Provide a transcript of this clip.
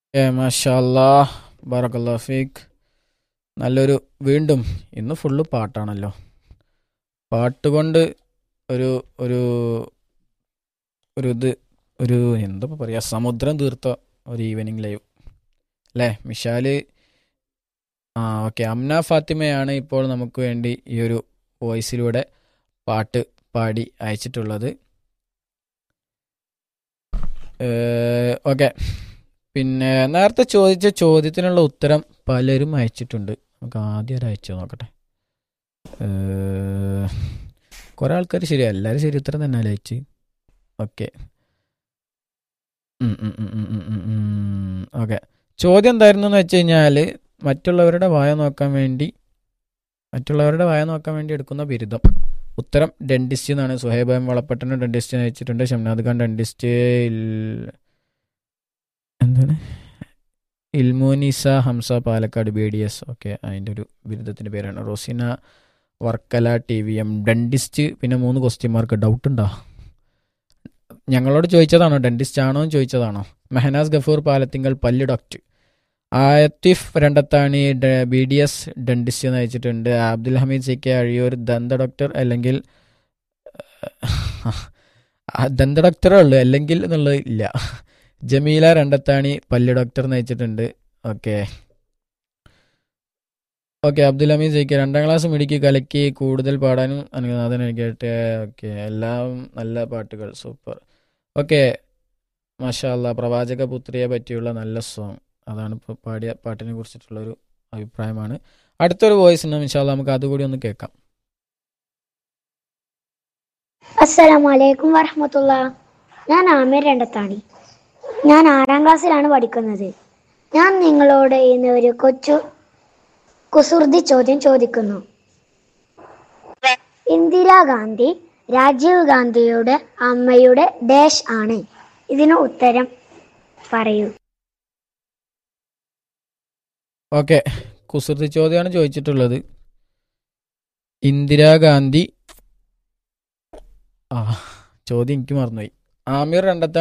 ഏ മാഷാല്ലാ ബറക്കല്ലാ ഫീക്ക് നല്ലൊരു വീണ്ടും ഇന്ന് ഫുള്ള് പാട്ടാണല്ലോ പാട്ട് കൊണ്ട് ഒരു ഒരു ഒരു ഇത് ഒരു എന്താ പറയുക സമുദ്രം തീർത്ത ഒരു ഈവനിങ് ലൈവ് അല്ലേ മിഷാല് ആ ഓക്കെ അംന ഫാത്തിമയാണ് ഇപ്പോൾ നമുക്ക് വേണ്ടി ഈ ഒരു വോയിസിലൂടെ പാട്ട് പാടി അയച്ചിട്ടുള്ളത് ഓക്കെ പിന്നെ നേരത്തെ ചോദിച്ച ചോദ്യത്തിനുള്ള ഉത്തരം പലരും അയച്ചിട്ടുണ്ട് നമുക്ക് ആദ്യം ഒരു അയച്ചു നോക്കട്ടെ കുറെ ആൾക്കാർ ശരി എല്ലാവരും ശരി ഉത്തരം തന്നെ അയച്ച് ഓക്കെ ഓക്കെ ചോദ്യം എന്തായിരുന്നു എന്ന് വെച്ച് കഴിഞ്ഞാൽ മറ്റുള്ളവരുടെ വായ നോക്കാൻ വേണ്ടി മറ്റുള്ളവരുടെ വായ നോക്കാൻ വേണ്ടി എടുക്കുന്ന ബിരുദം ഉത്തരം ഡെന്റിസ്റ്റ് എന്നാണ് സുഹൈബ് വളപ്പട്ടന് ഡെന്റിസ്റ്റ് അയച്ചിട്ടുണ്ട് ഷംനാദ് ഖാൻ ഡെന്റിസ്റ്റ് എന്താണ് ഇൽമോനിസ Hamza Palakkad B D S okay അതിൻ്റെ ഒരു ബിരുദത്തിൻ്റെ പേരാണ് Rosina Varkala T V M dentist പിന്നെ മൂന്ന് ക്വസ്റ്റ്യൻ മാർക്ക് ഡൗട്ട് ഉണ്ടോ ഞങ്ങളോട് ചോദിച്ചതാണോ ഡെന്റിസ്റ്റ് ആണോ എന്ന് ചോദിച്ചതാണോ മെഹനാസ് ഗഫൂർ പാലത്തിങ്കൽ പല്ല് ഡോക്ടർ ആയത്തിഫ് Randathani B D S dentist എന്ന് അയച്ചിട്ടുണ്ട് അബ്ദുൽ ഹമീദ് സി കെ അഴിയൂർ ദന്ത ഡോക്ടർ അല്ലെങ്കിൽ ദന്ത ഡോക്ടറേ ഉള്ളൂ അല്ലെങ്കിൽ എന്നുള്ളത് ഇല്ല ജമീല രണ്ടത്താണി പല്ല് ഡോക്ടർ എന്ന് അയച്ചിട്ടുണ്ട് okay okay Abdul Hameed C K രണ്ടാം ക്ലാസ് മിടിക്ക് കലക്കി കൂടുതൽ പാടാനും അനുനാഥൻ കേട്ടെ ഓക്കെ എല്ലാം നല്ല പാട്ടുകൾ സൂപ്പർ ഓക്കെ മഷാല്ല പ്രവാചക പുത്രിയെ പറ്റിയുള്ള നല്ല സോങ് അതാണ് ഇപ്പോൾ പാടിയ പാട്ടിനെ കുറിച്ചിട്ടുള്ള ഒരു അഭിപ്രായമാണ് അടുത്തൊരു വോയിസ് ഉണ്ട് ഇൻഷാല്ല നമുക്ക് അതുകൂടി ഒന്ന് കേൾക്കാം അസ്സലാമലൈക്കും വറഹമത്തുള്ള ഞാൻ ആമിർ രണ്ടത്താണി ഞാൻ ആറാം ക്ലാസ്സിലാണ് പഠിക്കുന്നത് ഞാൻ നിങ്ങളോട് ഇന്ന് ഒരു കൊച്ചു കുസൃതി ചോദ്യം ചോദിക്കുന്നു ഇന്ദിരാഗാന്ധി രാജീവ് ഗാന്ധിയുടെ അമ്മയുടെ ഡാഷ് ആണ് ഇതിന് ഉത്തരം പറയൂ ഓക്കെ കുസൃതി ചോദ്യമാണ് ചോദിച്ചിട്ടുള്ളത് ഇന്ദിരാഗാന്ധി ആ ചോദ്യം എനിക്ക് മറന്നുപോയി ആമിർ രണ്ടത്തെ